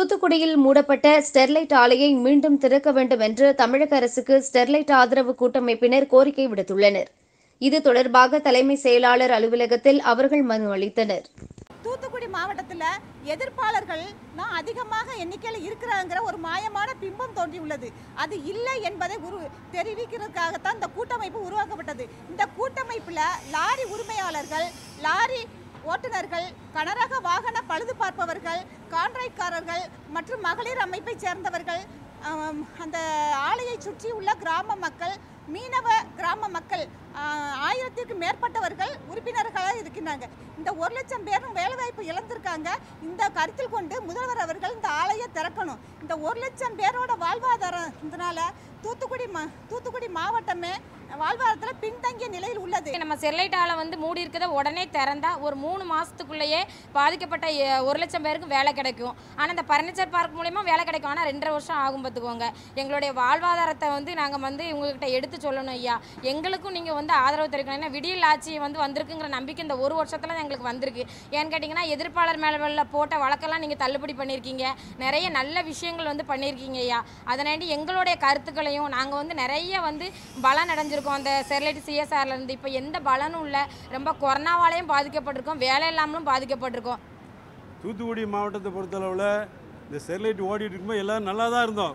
தூத்துக்குடியில் மூடப்பட்ட ஸ்டெர்லைட் ஆலையை மீண்டும் திறக்க வேண்டும் என்று தமிழக அரசுக்கு ஸ்டெர்லைட் ஆதரவு கூட்டமைப்பினர் கோரிக்கை விடுத்துள்ளனர் இது தொடர்பாக தலைமை செயலாளர் அலுவலகத்தில் அவர்கள் மனு அளித்தனர் தூத்துக்குடி மாவட்டத்தில் எதிர்ப்பாளர்கள் தான் அதிகமாக எண்ணிக்கையில் இருக்கிறாங்கிற ஒரு மாயமான பிம்பம் தோன்றியுள்ளது அது இல்லை என்பதை உரு தெரிவிக்கிறதுக்காகத்தான் இந்த கூட்டமைப்பு உருவாக்கப்பட்டது இந்த கூட்டமைப்பில் லாரி உரிமையாளர்கள் லாரி ஓட்டுநர்கள் கனரக வாகன பழுது பார்ப்பவர்கள் கான்ட்ராக்ட்காரர்கள் மற்றும் மகளிர் அமைப்பைச் சேர்ந்தவர்கள் ஆம், அந்த ஆலையை சுற்றியுள்ள கிராம மக்கள் மீனவ கிராம மக்கள் ஆஹ், ஆயிரத்திற்கும் மேற்பட்டவர்கள் உறுப்பினர்களாக இருக்கின்றாங்க இந்த ஒரு லட்சம் பேரும் வேலைவாய்ப்பு இழந்திருக்காங்க இந்த கருத்தில் கொண்டு முதல்வர் அவர்கள் இந்த ஆலையை திறக்கணும் இந்த ஒரு லட்சம் பேரோட வாழ்வாதாரம் இதனால தூத்துக்குடி மா தூத்துக்குடி மாவட்டமே வாழ்வாதாரத்தில் பின்தங்கிய நிலையில் உள்ளது நம்ம ஸ்டெர்லைட் ஆலை வந்து மூடி இருக்கதை உடனே திறந்தா ஒரு மூணு மாதத்துக்குள்ளேயே பாதிக்கப்பட்ட எ- ஒரு லட்சம் பேருக்கு வேலை கிடைக்கும் ஆனால் இந்த பர்னிச்சர் பார்க் மூலயமா வேலை கிடைக்கும் ஆனால் ரெண்டரை வருஷம் ஆகும் பார்த்துக்கோங்க எங்களுடைய வாழ்வாதாரத்தை வந்து நாங்கள் வந்து உங்ககிட்ட எடுத்து சொல்லணும் ஐயா எங்களுக்கும் நீங்கள் வந்து ஆதரவு தெரிவிக்கணும் ஏன்னா விடியல் ஆட்சி வந்து வந்திருக்குங்கிற நம்பிக்கை இந்த ஒரு வருஷத்தில் தான் எங்களுக்கு வந்திருக்கு ஏன்னு கேட்டிங்கன்னா எதிர்ப்பாளர் மேலே போட்ட வழக்கெல்லாம் நீங்கள் தள்ளுபடி பண்ணியிருக்கீங்க நிறைய நல்ல விஷயங்கள் வந்து பண்ணியிருக்கீங்க ஐயா அதனாண்டி எங்களுடைய கருத்துக்களையும் நாங்கள் வந்து நிறைய வந்து பலன் அடைஞ்சிருக்கோம் அந்த ஸ்டெர்லைட் சிஎஸ்ஆர்லேருந்து இப்போ எந்த பலனும் இல்லை ரொம்ப கொரோனாவாலையும் பாதிக்கப்பட்டிருக்கோம் வேலை இல்லாமலும் பாதிக்கப்பட்டிருக்கோம் தூத்துக்குடி மாவட்டத்தை பொறுத்தளவில் இந்த ஸ்டெர்லைட் ஓடிட்டு இருக்கும்போது எல்லோரும் நல்லா தான் இருந்தோம்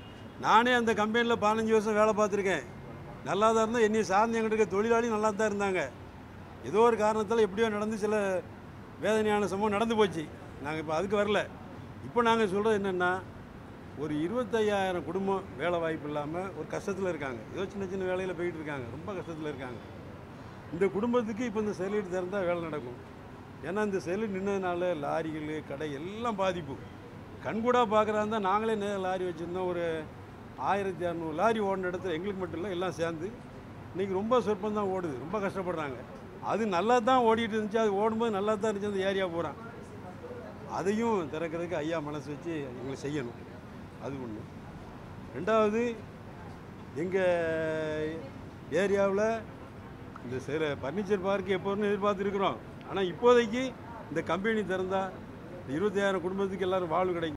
நானே அந்த கம்பெனியில் பதினஞ்சு வருஷம் வேலை பார்த்துருக்கேன் நல்லா தான் இருந்தோம் என்னை சார்ந்து எங்கிட்ட இருக்க தொழிலாளி நல்லா தான் இருந்தாங்க ஏதோ ஒரு காரணத்தால் எப்படியோ நடந்து சில வேதனையான சம்பவம் நடந்து போச்சு நாங்கள் இப்போ அதுக்கு வரல இப்போ நாங்கள் சொல்கிறது என்னென்னா ஒரு இருபத்தையாயிரம் குடும்பம் வேலை வாய்ப்பு இல்லாமல் ஒரு கஷ்டத்தில் இருக்காங்க ஏதோ சின்ன சின்ன வேலையில் போயிட்டு இருக்காங்க ரொம்ப கஷ்டத்தில் இருக்காங்க இந்த குடும்பத்துக்கு இப்போ இந்த செல்லைட் திறந்தால் வேலை நடக்கும் ஏன்னா இந்த செல்லு நின்னதுனால லாரிகள் கடை எல்லாம் பாதிப்பு கண்கூடாக பார்க்குறா இருந்தால் நாங்களே நேர லாரி வச்சுருந்தோம் ஒரு ஆயிரத்தி இரநூறு லாரி ஓடின இடத்துல எங்களுக்கு மட்டும் இல்லை எல்லாம் சேர்ந்து இன்றைக்கி ரொம்ப சொற்பம் தான் ஓடுது ரொம்ப கஷ்டப்படுறாங்க அது நல்லா தான் ஓடிட்டு இருந்துச்சு அது ஓடும்போது நல்லா தான் இருந்துச்சு அந்த ஏரியா பூரா அதையும் திறக்கிறதுக்கு ஐயா மனசு வச்சு எங்களுக்கு செய்யணும் அது ஒன்று ரெண்டாவது எங்கள் ஏரியாவில் இந்த சில ஃபர்னிச்சர் பார்க் எப்போன்னு எதிர்பார்த்துருக்குறோம் ஆனால் இப்போதைக்கு இந்த கம்பெனி திறந்தா இருபத்தாயிரம் குடும்பத்துக்கு எல்லோரும் வாழ்வு கிடைக்கும்